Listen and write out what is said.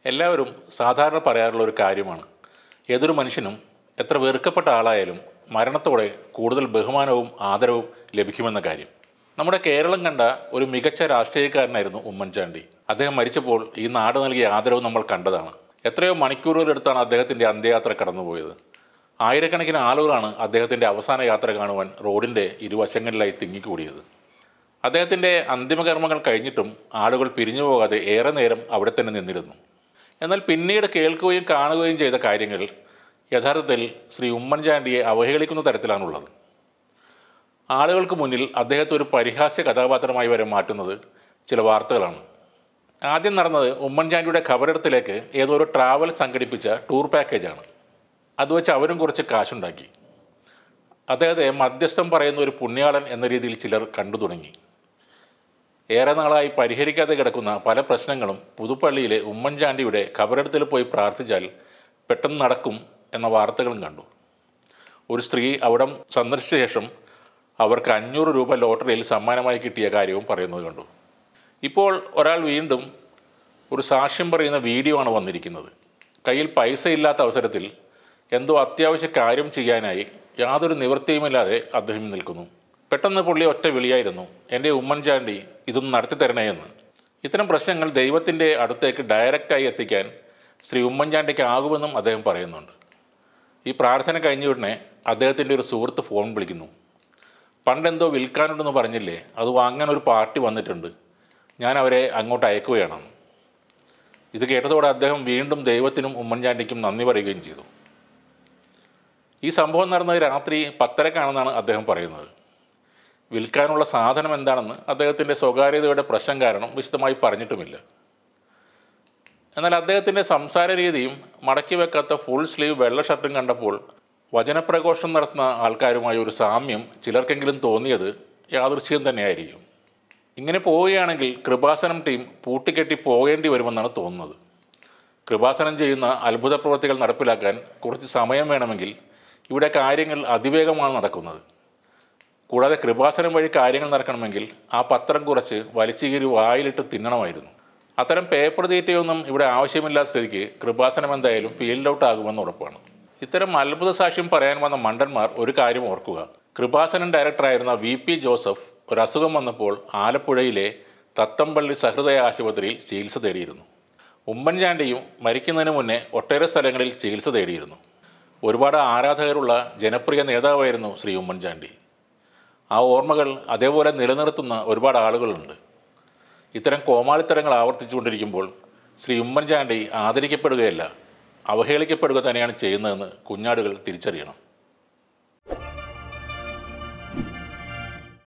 എല്ലാവരും സാധാരണ പറയാറുള്ള ഒരു കാര്യമാണ് ഏതൊരു മനുഷ്യനും എത്ര വെറുക്കപ്പെട്ട ആളായാലും മരണത്തോടെ കൂടുതൽ ബഹുമാനവും ആദരവും ലഭിക്കുമെന്ന കാര്യം നമ്മുടെ കേരളം കണ്ട ഒരു മികച്ച രാഷ്ട്രീയക്കാരനായിരുന്നു ഉമ്മൻചാണ്ടി അദ്ദേഹം മരിച്ചപ്പോൾ ഈ നാട് നൽകിയ ആദരവ് നമ്മൾ കണ്ടതാണ് എത്രയോ മണിക്കൂറുകളെടുത്താണ് അദ്ദേഹത്തിൻ്റെ അന്ത്യയാത്ര കടന്നുപോയത് ആയിരക്കണക്കിന് ആളുകളാണ് അദ്ദേഹത്തിൻ്റെ അവസാന യാത്ര കാണുവാൻ റോഡിൻ്റെ ഇരുവശങ്ങളിലായി തിങ്ങിക്കൂടിയത് അദ്ദേഹത്തിൻ്റെ അന്തിമകർമ്മങ്ങൾ കഴിഞ്ഞിട്ടും ആളുകൾ പിരിഞ്ഞു പോകാതെ ഏറെ നേരം അവിടെ തന്നെ നിന്നിരുന്നു എന്നാൽ പിന്നീട് കേൾക്കുകയും കാണുകയും ചെയ്ത കാര്യങ്ങൾ യഥാർത്ഥത്തിൽ ശ്രീ ഉമ്മൻചാണ്ടിയെ അവഹേളിക്കുന്ന തരത്തിലാണുള്ളത് ആളുകൾക്ക് മുന്നിൽ അദ്ദേഹത്തെ ഒരു പരിഹാസ്യ കഥാപാത്രമായി വരെ മാറ്റുന്നത് ചില വാർത്തകളാണ് ആദ്യം നടന്നത് ഉമ്മൻചാണ്ടിയുടെ ഖബറിടത്തിലേക്ക് ഏതോ ഒരു ട്രാവൽ സംഘടിപ്പിച്ച ടൂർ പാക്കേജാണ് അത് വെച്ച് അവരും കുറച്ച് കാശുണ്ടാക്കി അദ്ദേഹത്തെ മധ്യസ്ഥം പറയുന്ന ഒരു പുണ്യാളൻ എന്ന രീതിയിൽ ചിലർ കണ്ടു തുടങ്ങി ഏറെ നാളായി പരിഹരിക്കാതെ കിടക്കുന്ന പല പ്രശ്നങ്ങളും പുതുപ്പള്ളിയിലെ ഉമ്മൻചാണ്ടിയുടെ ഖബറിടത്തിൽ പോയി പ്രാർത്ഥിച്ചാൽ പെട്ടെന്ന് നടക്കും എന്ന വാർത്തകളും കണ്ടു ഒരു സ്ത്രീ അവിടം സന്ദർശിച്ച ശേഷം അവർക്ക് അഞ്ഞൂറ് രൂപ ലോട്ടറിയിൽ സമ്മാനമായി കിട്ടിയ കാര്യവും പറയുന്നത് കണ്ടു ഇപ്പോൾ ഒരാൾ വീണ്ടും ഒരു സാക്ഷ്യം പറയുന്ന വീഡിയോ ആണ് വന്നിരിക്കുന്നത് കയ്യിൽ പൈസ ഇല്ലാത്ത അവസരത്തിൽ എന്തോ അത്യാവശ്യ കാര്യം ചെയ്യാനായി യാതൊരു നിവൃത്തിയുമില്ലാതെ അദ്ദേഹം നിൽക്കുന്നു പെട്ടെന്ന് പുള്ളി ഒറ്റ വിളിയായിരുന്നു എൻ്റെ ഉമ്മൻചാണ്ടി ഇതൊന്ന് നടത്തി തരണേ എന്ന് ഇത്തരം പ്രശ്നങ്ങൾ ദൈവത്തിൻ്റെ അടുത്തേക്ക് ഡയറക്റ്റായി എത്തിക്കാൻ ശ്രീ ഉമ്മൻചാണ്ടിക്ക് ആകുമെന്നും അദ്ദേഹം പറയുന്നുണ്ട് ഈ പ്രാർത്ഥന കഴിഞ്ഞ ഉടനെ അദ്ദേഹത്തിൻ്റെ ഒരു സുഹൃത്ത് ഫോൺ വിളിക്കുന്നു പണ്ടെന്തോ വിൽക്കാനുണ്ടെന്ന് പറഞ്ഞില്ലേ അത് വാങ്ങാൻ ഒരു പാർട്ടി വന്നിട്ടുണ്ട് ഞാൻ അവരെ അങ്ങോട്ട് അയക്കുകയാണ് ഇത് കേട്ടതോടെ അദ്ദേഹം വീണ്ടും ദൈവത്തിനും ഉമ്മൻചാണ്ടിക്കും നന്ദി പറയുകയും ചെയ്തു ഈ സംഭവം നടന്നത് രാത്രി പത്തരക്കാണെന്നാണ് അദ്ദേഹം പറയുന്നത് വിൽക്കാനുള്ള സാധനം എന്താണെന്ന് അദ്ദേഹത്തിൻ്റെ സ്വകാര്യതയുടെ പ്രശ്നം കാരണം വിശദമായി പറഞ്ഞിട്ടുമില്ല എന്നാൽ അദ്ദേഹത്തിൻ്റെ സംസാര രീതിയും മടക്കി വെക്കാത്ത ഫുൾ സ്ലീവ് വെള്ള ഷർട്ടും കണ്ടപ്പോൾ വചനപ്രഘോഷം നടത്തുന്ന ആൾക്കാരുമായി ഒരു സാമ്യം ചിലർക്കെങ്കിലും തോന്നിയത് യാദൃശ്യം തന്നെയായിരിക്കും ഇങ്ങനെ പോവുകയാണെങ്കിൽ കൃപാസനം ടീം പൂട്ടിക്കെട്ടി പോകേണ്ടി വരുമെന്നാണ് തോന്നുന്നത് കൃപാസനം ചെയ്യുന്ന അത്ഭുത പ്രവൃത്തികൾ നടപ്പിലാക്കാൻ കുറച്ച് സമയം വേണമെങ്കിൽ ഇവിടെ കാര്യങ്ങൾ അതിവേഗമാണ് നടക്കുന്നത് കൂടാതെ കൃപാസനം വഴി കാര്യങ്ങൾ നടക്കണമെങ്കിൽ ആ പത്രം കുറച്ച് വലിച്ചുകീരി വായിലിട്ട് തിന്നണമായിരുന്നു അത്തരം പേപ്പർ തീറ്റയൊന്നും ഇവിടെ ആവശ്യമില്ലാത്ത സ്ഥിതിക്ക് കൃപാസനം എന്തായാലും ഫീൽഡ് ഔട്ട് ആകുമെന്ന് ഉറപ്പാണ് ഇത്തരം അത്ഭുത സാക്ഷ്യം പറയാൻ വന്ന മണ്ടന്മാർ ഒരു കാര്യം ഓർക്കുക കൃപാസനം ഡയറക്ടറായിരുന്ന വി പി ജോസഫ് ഒരു അസുഖം വന്നപ്പോൾ ആലപ്പുഴയിലെ തത്തമ്പള്ളി സഹൃദയ ആശുപത്രിയിൽ ചികിത്സ തേടിയിരുന്നു ഉമ്മൻചാണ്ടിയും മരിക്കുന്നതിന് മുന്നേ ഒട്ടേറെ സ്ഥലങ്ങളിൽ ചികിത്സ തേടിയിരുന്നു ഒരുപാട് ആരാധകരുള്ള ജനപ്രിയ നേതാവായിരുന്നു ശ്രീ ഉമ്മൻചാണ്ടി ആ ഓർമ്മകൾ അതേപോലെ നിലനിർത്തുന്ന ഒരുപാട് ആളുകളുണ്ട് ഇത്തരം കോമാളിത്തരങ്ങൾ ആവർത്തിച്ചുകൊണ്ടിരിക്കുമ്പോൾ ശ്രീ ഉമ്മൻചാണ്ടി ആദരിക്കപ്പെടുകയല്ല അവഹേളിക്കപ്പെടുക തന്നെയാണ് ചെയ്യുന്നതെന്ന് കുഞ്ഞാടുകൾ തിരിച്ചറിയണം